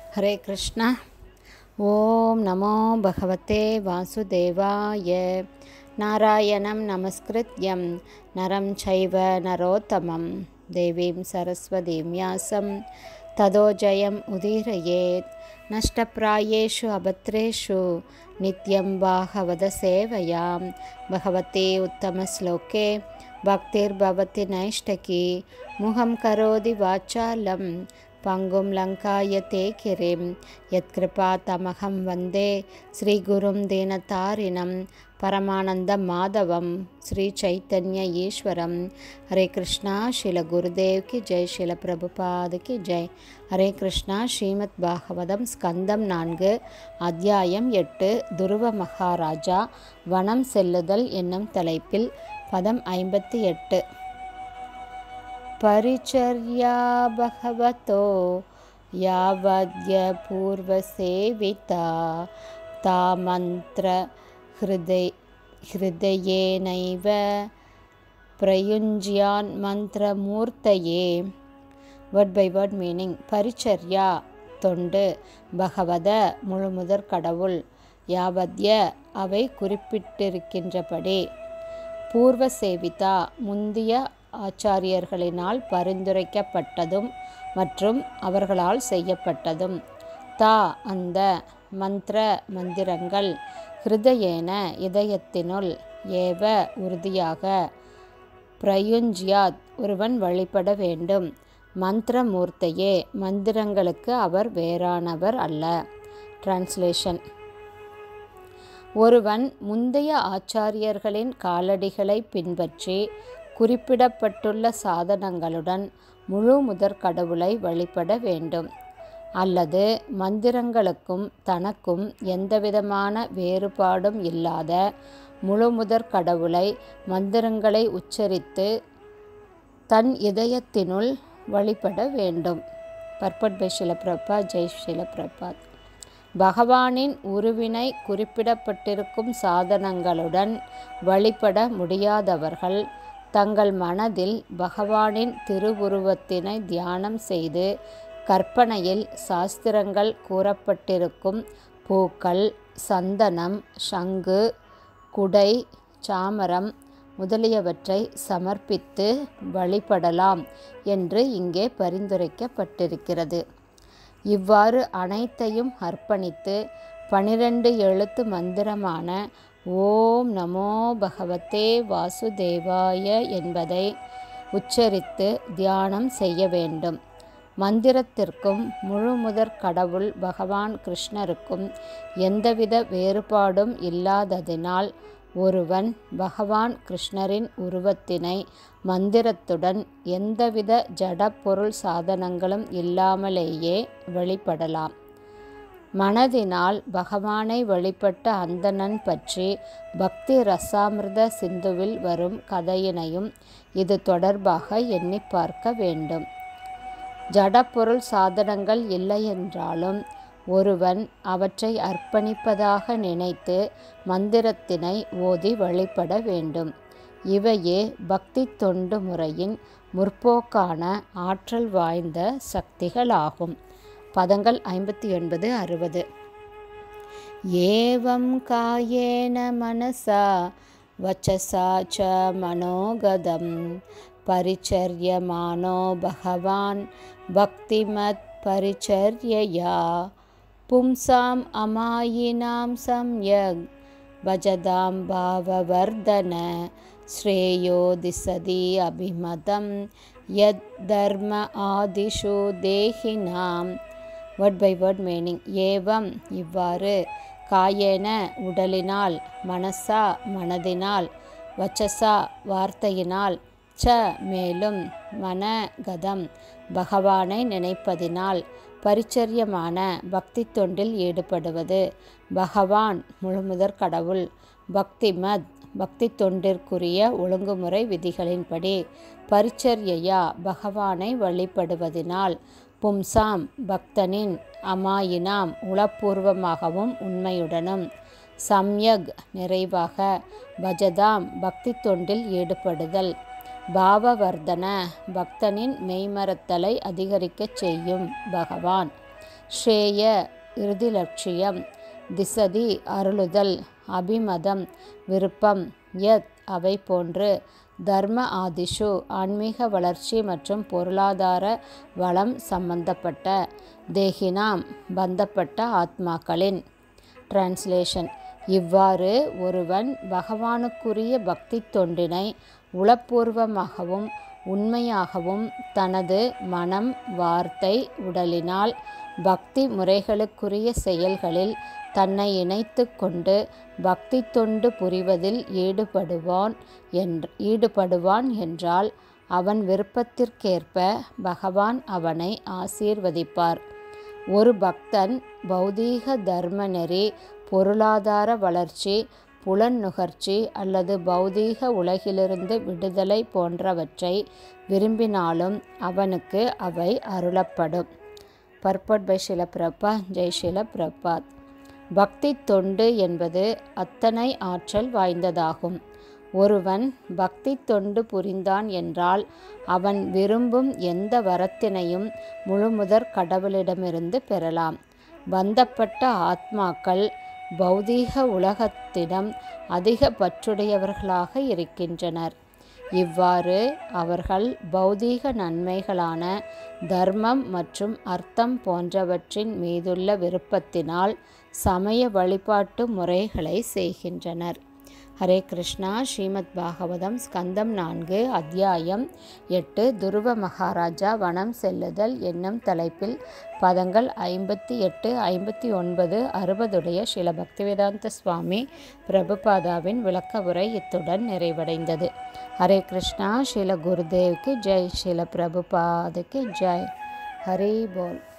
हरे कृष्ण ॐ नमो भगवते वासुदेवाय नारायणं नमस्कृत्यं नरं चैव नरोत्तमं देवीं सरस्वतीं व्यासं ततो जयम् उदीरयेत् नष्टप्रायेषु अभद्रेषु नित्यं बाहवदसेवयां भगवते उत्तमश्लोके भक्तिर्भवति नैष्टकी मुहं करोति वाचालं पङ्गुं लङ्कायते गिरिं यत्कृपातमहं वन्दे श्रीगुरुं दीनतारिणं परमानन्दमाधवं श्रीचैतन्य ईश्वरं हरे कृष्णा शिल गुरुदेव की जय शिल பிரபுபாது கி ஜெய் ஹரே கிருஷ்ணா ஸ்ரீமத் பாகவதம் ஸ்கந்தம் நான்கு அத்தியாயம் எட்டு துருவ மகாராஜா வனம் செல்லுதல் என்னும் தலைப்பில் பதம் ஐம்பத்தி எட்டு परिचर्या भगवतो यावद्य पूर्वसेविता तामन्त्रहृदय हृदयेनैव प्रयुञ्ज्यान् மந்திரமூர்த்தயே வேர்ட் பை வேர்ட் மீனிங் பரிச்சர்யா தொண்டு பகவத முழுமுதற் கடவுள் யாவத்ய அவை குறிப்பிட்டிருக்கின்றபடி பூர்வ சேவிதா முந்திய ஆச்சாரியர்களினால் பரிந்துரைக்கப்பட்டதும் மற்றும் அவர்களால் செய்யப்பட்டதும் தா அந்த மந்திர மந்திரங்கள் ஹிருதயேன இதயத்தினுள் ஏவ உறுதியாக பிரயுஞ்சியாத் ஒருவன் வழிபட வேண்டும் மந்திரமூர்த்தையே மந்திரங்களுக்கு அவர் வேறானவர் அல்ல டிரான்ஸ்லேஷன் ஒருவன் முந்தைய ஆச்சாரியர்களின் காலடிகளை பின்பற்றி குறிப்பிடப்பட்டுள்ள சாதனங்களுடன் முழு முதற் கடவுளை வழிபட வேண்டும் அல்லது மந்திரங்களுக்கும் தனக்கும் எந்தவிதமான வேறுபாடும் இல்லாத முழு முதற் கடவுளை மந்திரங்களை உச்சரித்து தன் இதயத்தினுள் வழிபட வேண்டும் பர்பட் பை ஷிலப்பிரபா ஜெய் ஷிலப்பிரபாத் பகவானின் உருவினை குறிப்பிடப்பட்டிருக்கும் சாதனங்களுடன் வழிபட முடியாதவர்கள் தங்கள் மனதில் பகவானின் திருவுருவத்தினை தியானம் செய்து கற்பனையில் சாஸ்திரங்கள் கூறப்பட்டிருக்கும் பூக்கள் சந்தனம் சங்கு குடை சாமரம் முதலியவற்றை சமர்ப்பித்து வழிபடலாம் என்று இங்கே பரிந்துரைக்கப்பட்டிருக்கிறது இவ்வாறு அனைத்தையும் அர்ப்பணித்து பனிரெண்டு எழுத்து மந்திரமான ஓம் நமோ பகவதே வாசுதேவாய என்பதை உச்சரித்து தியானம் செய்ய வேண்டும் மந்திரத்திற்கும் முழுமுதற் கடவுள் பகவான் கிருஷ்ணருக்கும் எந்தவித வேறுபாடும் இல்லாததினால் ஒருவன் பகவான் கிருஷ்ணரின் உருவத்தினை மந்திரத்துடன் எந்தவித ஜட பொருள் சாதனங்களும் இல்லாமலேயே வழிபடலாம் மனதினால் பகவானை வழிபட்ட அந்தணன் பற்றி பக்தி ரசாமிர்த சிந்துவில் வரும் கதையினையும் இது தொடர்பாக எண்ணி பார்க்க வேண்டும் ஜடப்பொருள் சாதனங்கள் இல்லையென்றாலும் ஒருவன் அவற்றை அர்ப்பணிப்பதாக நினைத்து மந்திரத்தினை ஓதி வழிபட வேண்டும் இவையே பக்தி தொண்டு முறையின் முற்போக்கான ஆற்றல் வாய்ந்த சக்திகளாகும் பதங்கள் ஐம்பத்தி ஒன்பது அறுபது ஏவம் காயேன மனசா வச்சசா ச மனோகதம் परिचर्यमानो भगवान् भक्तिमत् परिचर्यया पुंसाम् अमायिनां सम्यग् भजदां भाववर्धन श्रेयो दिशति अभिमतं यद्धर्म आदिषु தேகினாம் வேர்ட் பை வேர்ட் மீனிங் ஏவம் இவ்வாறு காயேன உடலினால் மனசா மனதினால் வச்சசா வார்த்தையினால் ச மேலும் மனகதம் பகவானை நினைப்பதினால் பரிச்சரியமான பக்தி தொண்டில் ஈடுபடுவது பகவான் முழுமுதற் கடவுள் பக்திமத் பக்தி தொண்டிற்குரிய ஒழுங்குமுறை விதிகளின்படி பரிச்சர்யா பகவானை வழிபடுவதினால் பும்சாம் பக்தனின் அமாயினாம் உளப்பூர்வமாகவும் உண்மையுடனும் சம்யக் நிறைவாக பஜதாம் பக்தி தொண்டில் ஈடுபடுதல் பாவவர்தன பக்தனின் மெய்மறத்தலை அதிகரிக்கச் செய்யும் பகவான் ஸ்ரேய இறுதி லட்சியம் திசதி அருளுதல் அபிமதம் விருப்பம் யத் அவை போன்று தர்ம ஆதிஷு ஆன்மீக வளர்ச்சி மற்றும் பொருளாதார வளம் சம்பந்தப்பட்ட தேகினாம் பந்தப்பட்ட ஆத்மாக்களின் டிரான்ஸ்லேஷன் இவ்வாறு ஒருவன் பகவானுக்குரிய பக்தி தொண்டினை உளப்பூர்வமாகவும் உண்மையாகவும் தனது மனம் வார்த்தை உடலினால் பக்தி முறைகளுக்குரிய செயல்களில் தன்னை இணைத்து கொண்டு பக்தி தொண்டு புரிவதில் ஈடுபடுவான் என்ற ஈடுபடுவான் என்றால் அவன் விருப்பத்திற்கேற்ப பகவான் அவனை ஆசீர்வதிப்பார் ஒரு பக்தன் பௌதீக தர்ம நெறி பொருளாதார வளர்ச்சி புலன் நுகர்ச்சி அல்லது பௌதீக உலகிலிருந்து விடுதலை போன்றவற்றை விரும்பினாலும் அவனுக்கு அவை அருளப்படும் பர்பட் பை ஷில பிரபா ஜெய் ஷில பிரபாத் பக்தி தொண்டு என்பது அத்தனை ஆற்றல் வாய்ந்ததாகும் ஒருவன் பக்தி தொண்டு புரிந்தான் என்றால் அவன் விரும்பும் எந்த வரத்தினையும் முழுமுதற் கடவுளிடமிருந்து பெறலாம் பந்தப்பட்ட ஆத்மாக்கள் பௌதீக உலகத்திடம் அதிக பற்றுடையவர்களாக இருக்கின்றனர் இவ்வாறு அவர்கள் பௌதீக நன்மைகளான தர்மம் மற்றும் அர்த்தம் போன்றவற்றின் மீதுள்ள விருப்பத்தினால் சமய வழிபாட்டு முறைகளை செய்கின்றனர் ஹரே கிருஷ்ணா ஸ்ரீமத் பாகவதம் ஸ்கந்தம் நான்கு அத்தியாயம் எட்டு துருவ மகாராஜா வனம் செல்லுதல் என்னும் தலைப்பில் பதங்கள் ஐம்பத்தி எட்டு ஐம்பத்தி ஒன்பது அறுபதுடைய ஸ்ரீல பக்திவேதாந்த சுவாமி பிரபுபாதாவின் விளக்க உரை இத்துடன் நிறைவடைந்தது ஹரே கிருஷ்ணா ஸ்ரீல குருதேவ்க்கு ஜெய் ஸ்ரீல பிரபுபாதுக்கு ஜெய் ஹரி போல்